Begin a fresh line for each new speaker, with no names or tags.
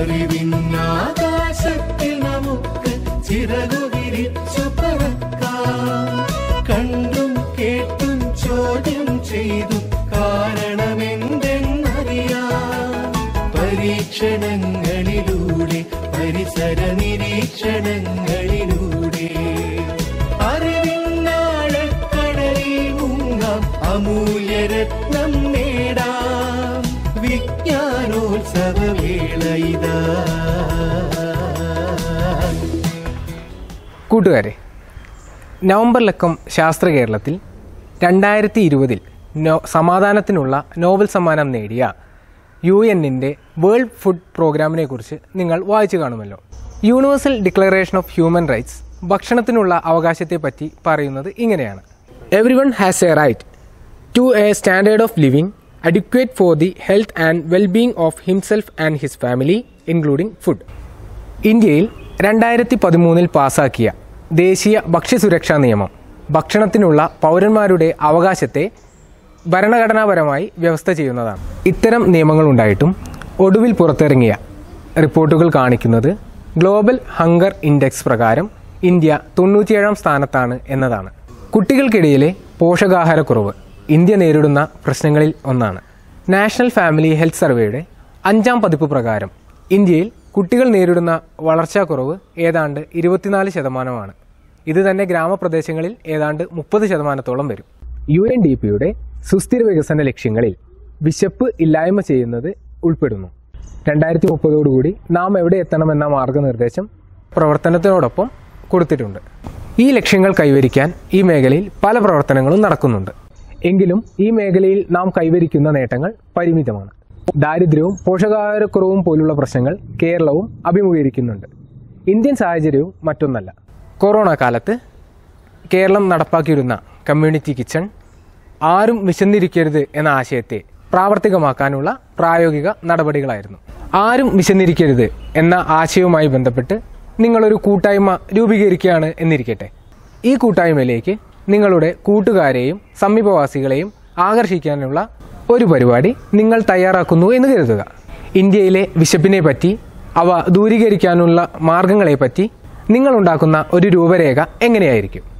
അറിവിന്നാകാശത്തിൽ നമുക്ക് ചിറകു വിരിച്ചു പറക്കാം കണ്ടും കേട്ടും ചോദ്യം ചെയ്തു കാരണമെന്തെന്നറിയാം പരീക്ഷണങ്ങളിലൂടെ പരിസര നിരീക്ഷണങ്ങളിലൂടെ അറിവിന്നാഴക്കടലിൽ മുങ്ങാം അമൂല്യരത്നം നേടാം വിജ്ഞാനോത്സവവേള ഇതാ
കൂട്ടുകാരെ നവംബർ ലക്കം ശാസ്ത്ര കേരളത്തിൽ രണ്ടായിരത്തി ഇരുപതിൽ നോ സമാധാനത്തിനുള്ള നോബൽ സമ്മാനം നേടിയ യു എന്നിൻ്റെ വേൾഡ് ഫുഡ് പ്രോഗ്രാമിനെ കുറിച്ച് നിങ്ങൾ വായിച്ചു കാണുമല്ലോ universal declaration of human rights ഭക്ഷണത്തിനുള്ള അവകാശത്തെപ്പറ്റി പറയുന്നത് ഇങ്ങനെയാണ് everyone has a right to a standard of living adequate for the health and wellbeing of himself and his family including food ഇന്ത്യയിൽ രണ്ടായിരത്തി പതിമൂന്നിൽ പാസാക്കിയ ദേശീയ ഭക്ഷ്യസുരക്ഷാ നിയമം ഭക്ഷണത്തിനുള്ള പൗരന്മാരുടെ അവകാശത്തെ ഭരണഘടനാപരമായി വ്യവസ്ഥ ചെയ്യുന്നതാണ് ഇത്തരം നിയമങ്ങളുണ്ടായിട്ടും ഒടുവിൽ പുറത്തിറങ്ങിയ റിപ്പോർട്ടുകൾ കാണിക്കുന്നത് ഗ്ലോബൽ ഹങ്കർ ഇൻഡെക്സ് പ്രകാരം ഇന്ത്യ തൊണ്ണൂറ്റിയേഴാം സ്ഥാനത്താണ് എന്നതാണ് കുട്ടികൾക്കിടയിലെ പോഷകാഹാരക്കുറവ് ഇന്ത്യ നേരിടുന്ന പ്രശ്നങ്ങളിൽ ഒന്നാണ് നാഷണൽ ഫാമിലി ഹെൽത്ത് സർവേയുടെ അഞ്ചാം പതിപ്പ് പ്രകാരം ഇന്ത്യയിൽ കുട്ടികൾ നേരിടുന്ന വളർച്ചാക്കുറവ് ഏതാണ്ട് ഇരുപത്തിനാല് ശതമാനമാണ് ഇത് തന്നെ ഗ്രാമപ്രദേശങ്ങളിൽ ഏതാണ്ട് മുപ്പത് ശതമാനത്തോളം വരും യു എൻ ഡി പിയുടെ സുസ്ഥിര വികസന ലക്ഷ്യങ്ങളിൽ വിശപ്പ് ഇല്ലായ്മ ചെയ്യുന്നത് ഉൾപ്പെടുന്നു രണ്ടായിരത്തി മുപ്പതോടുകൂടി നാം എവിടെ എത്തണമെന്ന മാർഗനിർദ്ദേശം പ്രവർത്തനത്തിനോടൊപ്പം കൊടുത്തിട്ടുണ്ട് ഈ ലക്ഷ്യങ്ങൾ കൈവരിക്കാൻ ഈ മേഖലയിൽ പല പ്രവർത്തനങ്ങളും നടക്കുന്നുണ്ട് എങ്കിലും ഈ മേഖലയിൽ നാം കൈവരിക്കുന്ന നേട്ടങ്ങൾ പരിമിതമാണ് ദാരിദ്ര്യവും പോഷകാഹാരക്കുറവും പോലുള്ള പ്രശ്നങ്ങൾ കേരളവും അഭിമുഖീകരിക്കുന്നുണ്ട് ഇന്ത്യൻ സാഹചര്യവും മറ്റൊന്നല്ല കൊറോണ കാലത്ത് കേരളം നടപ്പാക്കിയിരുന്ന കമ്മ്യൂണിറ്റി കിച്ചൺ ആരും വിശന്നിരിക്കരുത് എന്ന ആശയത്തെ പ്രാവർത്തികമാക്കാനുള്ള പ്രായോഗിക നടപടികളായിരുന്നു ആരും വിശന്നിരിക്കരുത് എന്ന ആശയവുമായി ബന്ധപ്പെട്ട് നിങ്ങളൊരു കൂട്ടായ്മ രൂപീകരിക്കുകയാണ് എന്നിരിക്കട്ടെ ഈ കൂട്ടായ്മയിലേക്ക് നിങ്ങളുടെ കൂട്ടുകാരെയും സമീപവാസികളെയും ആകർഷിക്കാനുള്ള ഒരു പരിപാടി നിങ്ങൾ തയ്യാറാക്കുന്നു എന്ന് കരുതുക ഇന്ത്യയിലെ വിശപ്പിനെ പറ്റി അവ ദൂരീകരിക്കാനുള്ള മാർഗങ്ങളെപ്പറ്റി നിങ്ങളുണ്ടാക്കുന്ന ഒരു രൂപരേഖ എങ്ങനെയായിരിക്കും